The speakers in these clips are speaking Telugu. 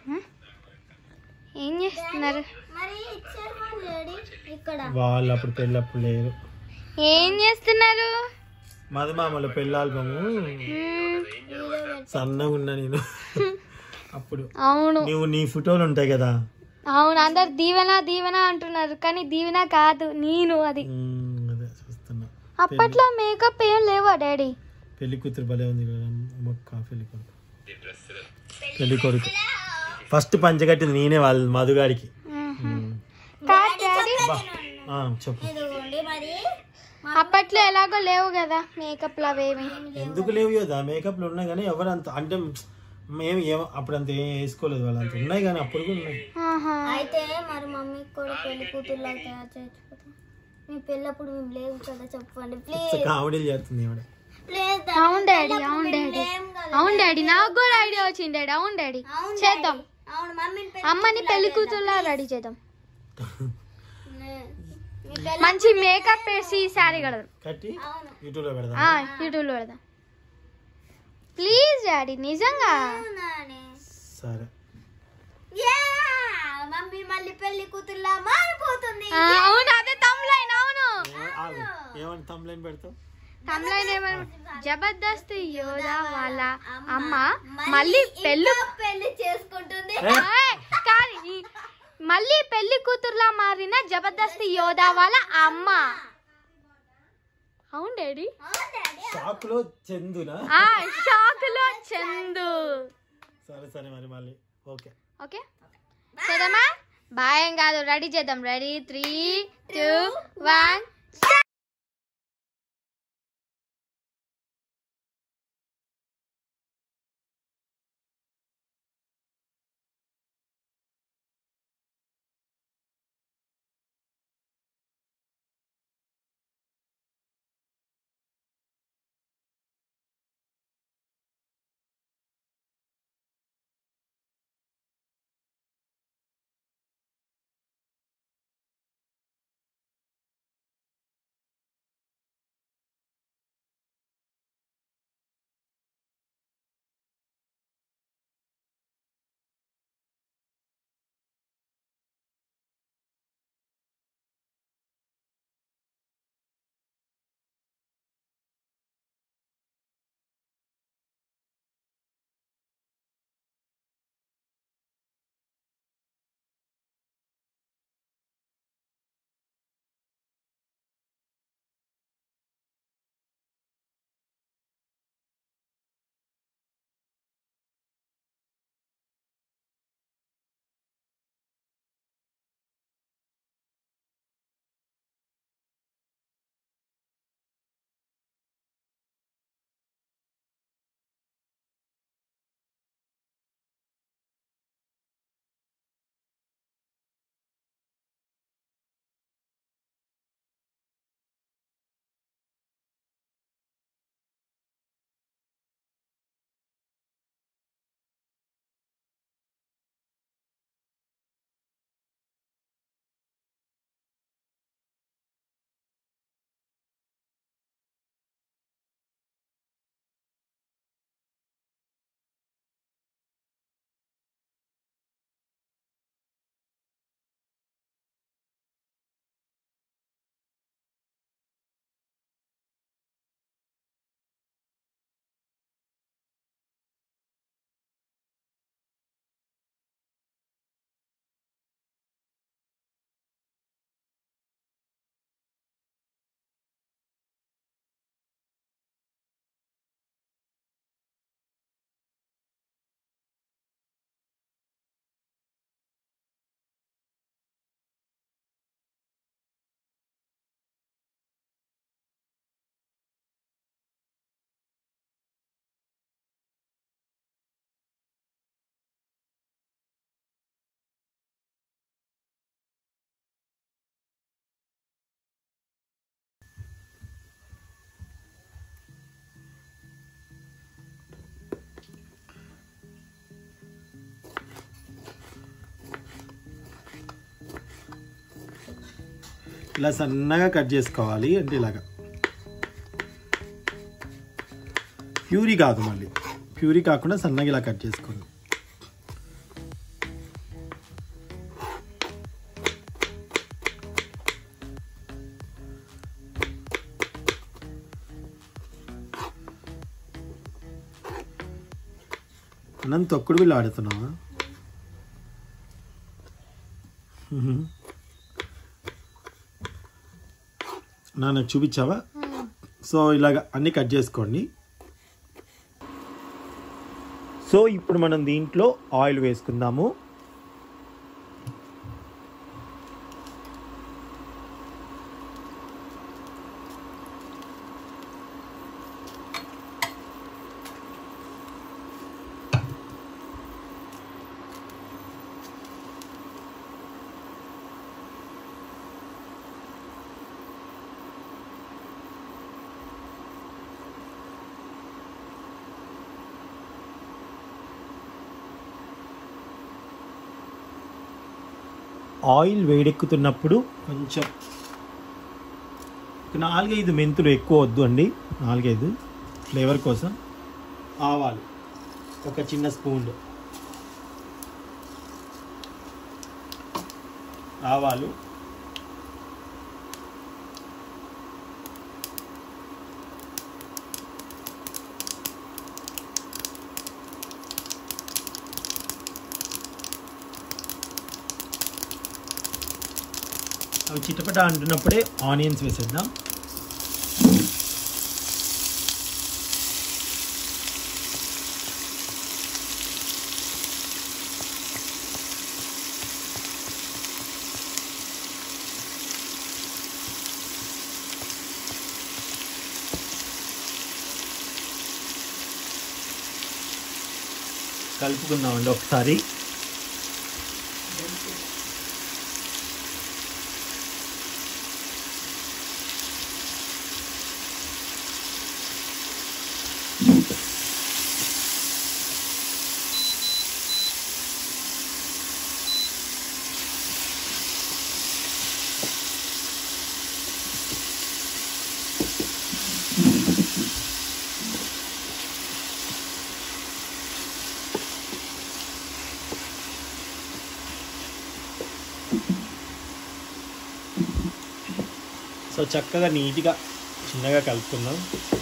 ఏం చేస్తున్నారు మరి ఇచ్చారు మా లేడీ ఇక్కడ వాళ్ళు అప్పుడు పెళ్ళప్పుడు లేరు ఏం చేస్తున్నారు మధుమామల పెళ్ళి ఆల్బము మ్మ్. సన్నగా ఉన్నా నేను అప్పుడు అవును నువ్వు నీ ఫోటోలు ఉంటాయి కదా అవును అందరు దీవెన దీవెన అంటున్నారు కానీ దీవెన కాదు నేను అది ఉమ్, అదే చూస్తున్నా అప్పట్లో మేకప్ ఏం లేవా డాడీ పెళ్లి కూతురు భలే ఉంది కదా మొక్క పెళ్లి కొడుకు పెళ్లి కొడుకు ఫస్ట్ పంచగట్టింది నేనే వాళ్ళ మధుగాడికి ఉమ్. కాదు డాడీ బా ఆ, చెప్పు ఇదిగోండి మరి అప్పట్లో ఎలాగో లేవు కదా మేకప్ అవేమి ఎందుకు లేవు కదా మేకప్లు ఉన్నాయి కానీ ఎవరు అంత అంటే మేము ఏం అప్పుడు అంత ఏం వేసుకోలేదు వాళ్ళు అంత ఉన్నాయి కానీ అప్పుడు కూడా ఉన్నాయి ఆహా. అయితే మరి మమ్మీకి కూడా పెళ్లి కూతురులాగా తయారు చేయొచ్చు కదా మీ పెళ్ళప్పుడు మేము లేవు కదా చెప్పండి ప్లీజ్ కామెడీలు చేస్తుంది ఆవిడ ప్లీజ్ అవును డాడీ అవును డాడీ అవును డాడీ నాకు కూడా ఐడియా వచ్చింది డాడీ అవును డాడీ చేద్దాం అవును మమ్మీని అమ్మని పెళ్లి కూతురులా రెడీ చేద్దాం పెళ్లి మంచి మేకప్ వేసి శారీ కడదాం కట్టి యూట్యూబ్లో పెడదాం ఆ, యూట్యూబ్లో పెడదాం ప్లీజ్ డాడీ నిజంగా సరే మమ్మీ మళ్ళీ పెళ్లి కూతురులా మారిపోతుంది ఆ, అవును అదే తమ్లైన్ అవును ఏ- ఆగు. ఏమని తమ్లైన్ పెడతావు తమ్లైన్ ఏమన్నా జబర్దస్త్ యోధా వాళ్ళ అమ్మ మళ్ళీ పెళ్ళి పెళ్లి చేసుకుంటుంది ఏయ్, కాదు ఈ- మళ్ళీ పెళ్లి కూతురులా మారిన జబర్దస్త్ యోధా వాళ్ళ అమ్మ అవును డాడీ షాప్ లో చందునా ఆ షాక్ లో చందు సరే సరే మరి మళ్ళీ ఓకే ఓకే చేద్దామా భయం కాదు రెడీ చేద్దాం రెడీ త్రీ టూ వన్ ఇలా సన్నగా కట్ చేసుకోవాలి అంటే ఇలాగా ప్యూరీ కాదు మళ్ళీ ప్యూరీ కాకుండా సన్నగా ఇలా కట్ చేసుకోండి నన్ను తొక్కుడు బిల్లు ఆడుతున్నావా మ్మ్. నాన్న చూపించావా సో ఇలాగ అన్నీ కట్ చేసుకోండి సో ఇప్పుడు మనం దీంట్లో ఆయిల్ వేసుకుందాము ఆయిల్ వేడెక్కుతున్నప్పుడు కొంచెం ఒక నాలుగైదు మెంతులు ఎక్కువ వద్దు అండి నాలుగైదు ఫ్లేవర్ కోసం ఆవాలు ఒక చిన్న స్పూన్ ఆవాలు అవి చిటపట అంటున్నప్పుడే ఆనియన్స్ వేసేద్దాం కలుపుకుందామండి ఒకసారి సో చక్కగా నీట్గా చిన్నగా కలుపుకుందాం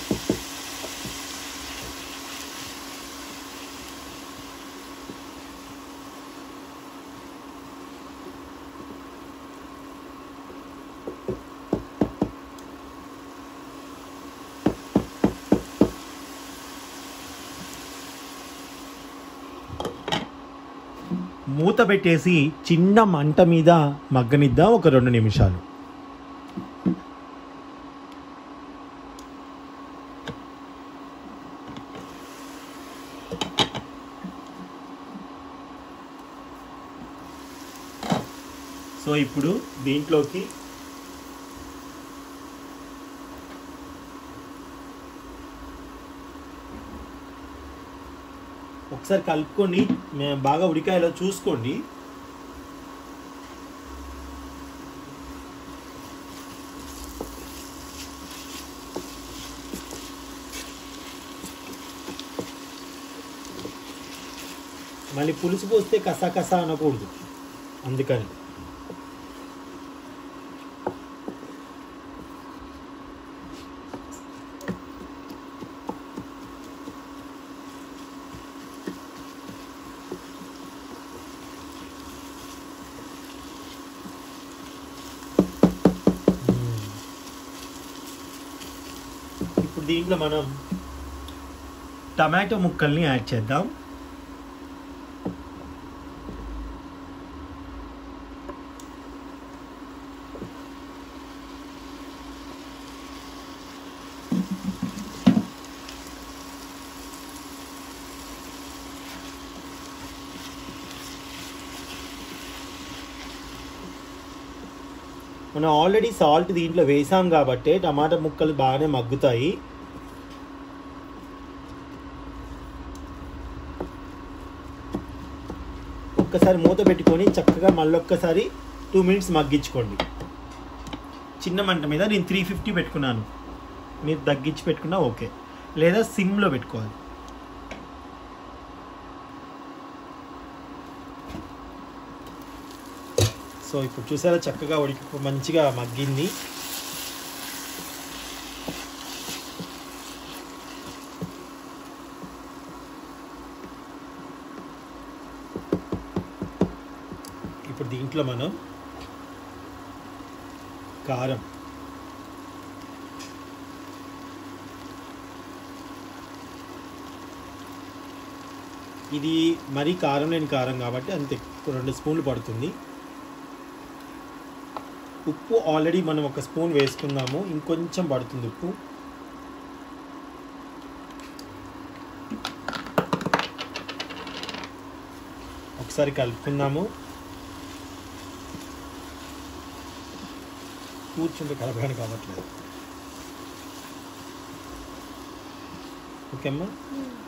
మూత పెట్టేసి చిన్న మంట మీద మగ్గనిద్దాం ఒక రెండు నిమిషాలు సో ఇప్పుడు దీంట్లోకి ఒకసారి కలుపుకొని మే- బాగా ఉడికాయలో చూసుకోండి మళ్ళీ పులుసు పోస్తే కసా కసా అనకూడదు అందుకని ఇప్పుడు దీంట్లో మనం టమాటో ముక్కల్ని యాడ్ చేద్దాం మనం ఆల్రెడీ సాల్ట్ దీంట్లో వేసాం కాబట్టి టమాటా ముక్కలు బాగానే మగ్గుతాయి ఒక్కసారి మూత పెట్టుకొని చక్కగా మళ్ళొక్కసారి టూ మినిట్స్ మగ్గించుకోండి చిన్న మంట మీద నేను త్రీ ఫిఫ్టీ పెట్టుకున్నాను మీరు తగ్గించి పెట్టుకున్నా ఓకే లేదా సిమ్లో పెట్టుకోవాలి సో ఇప్పుడు చూసారా చక్కగా ఉడికి మంచిగా మగ్గింది ఇప్పుడు దీంట్లో మనం కారం ఇది మరీ కారం లేని కారం కాబట్టి అంత ఎక్కువ రెండు స్పూన్లు పడుతుంది ఉప్పు ఆల్రెడీ మనం ఒక స్పూన్ వేసుకున్నాము ఇంకొంచెం పడుతుంది ఉప్పు ఒకసారి కలుపుకుందాము కూర్చుంటే కలపడానికి కావట్లేదు ఓకే అమ్మా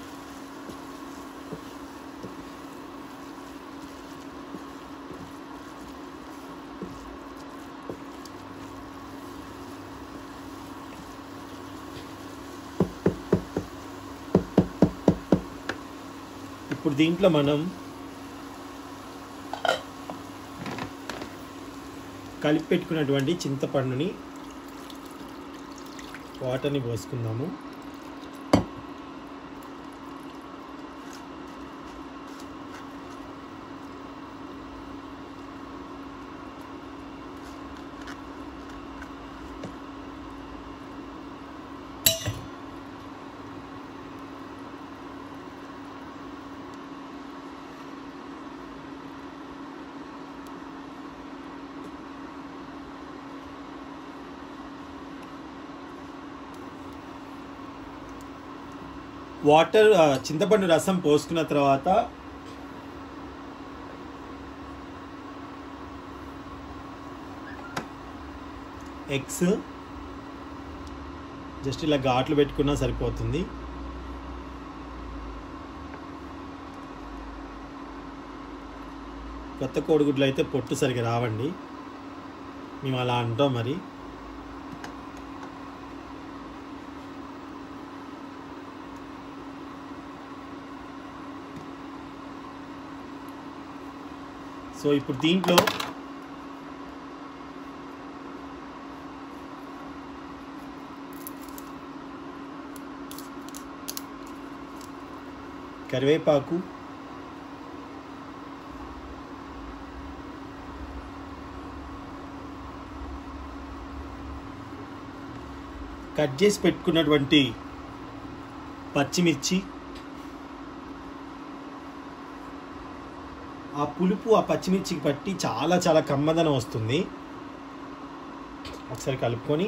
ఇప్పుడు దీంట్లో మనం కలిపి పెట్టుకున్నటువంటి చింతపండుని వాటర్ని పోసుకుందాము వాటర్ ఆ, చింతపండు రసం పోసుకున్న తర్వాత ఎగ్స్ జస్ట్ ఇలా ఘాట్లు పెట్టుకున్నా సరిపోతుంది కొత్త కోడిగుడ్లు అయితే పొట్టు సరిగా రావండి మేము అలా అంటాం మరి సో ఇప్పుడు దీంట్లో కరివేపాకు కట్ చేసి పెట్టుకున్నటువంటి పచ్చిమిర్చి ఆ పులుపు ఆ పచ్చిమిర్చికి పట్టి చాలా చాలా కమ్మదనం వస్తుంది ఒకసారి కలుపుకొని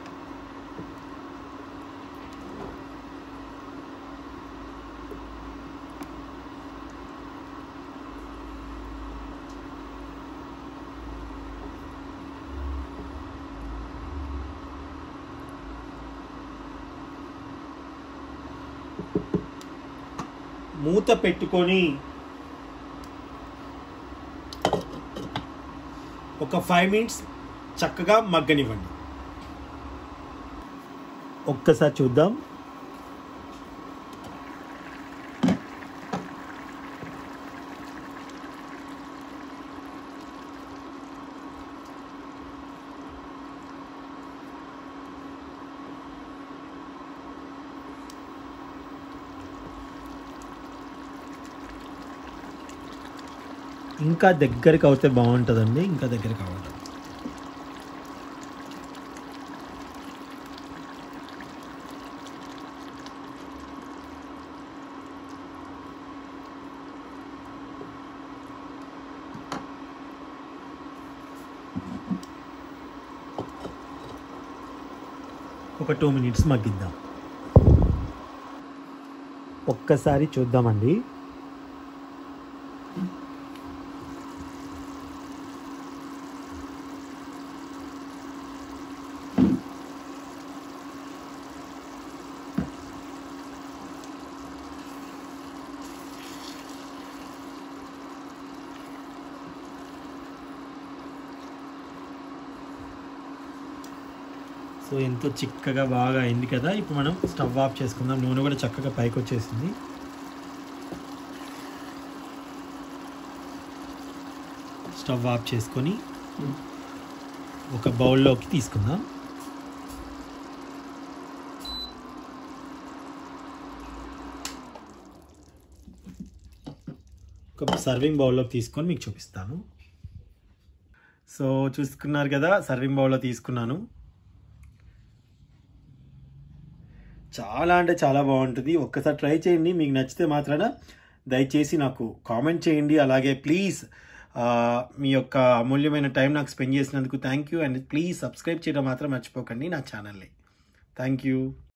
మూత పెట్టుకొని ఒక ఫైవ్ మినిట్స్ చక్కగా మగ్గనివ్వండి ఒక్కసారి చూద్దాం ఇంకా దగ్గరికి అవుతే బాగుంటుందండి ఇంకా దగ్గరికి అవ్వదు ఒక టూ మినిట్స్ మగ్గిద్దాం ఒక్కసారి చూద్దామండి సో ఎంతో చిక్కగా బాగా అయింది కదా ఇప్పుడు మనం స్టవ్ ఆఫ్ చేసుకుందాం నూనె కూడా చక్కగా పైకి వచ్చేసింది స్టవ్ ఆఫ్ చేసుకొని ఒక బౌల్లోకి తీసుకుందాం ఒక సర్వింగ్ బౌల్లోకి తీసుకొని మీకు చూపిస్తాను సో చూసుకున్నారు కదా సర్వింగ్ బౌల్లో తీసుకున్నాను చాలా అంటే చాలా బాగుంటుంది ఒక్కసారి ట్రై చేయండి మీకు నచ్చితే మాత్రాన దయచేసి నాకు కామెంట్ చేయండి అలాగే ప్లీజ్ మీ యొక్క అమూల్యమైన టైం నాకు స్పెండ్ చేసినందుకు thank you and please subscribe చేయడం మాత్రం మర్చిపోకండి నా ఛానల్ని థ్యాంక్ యూ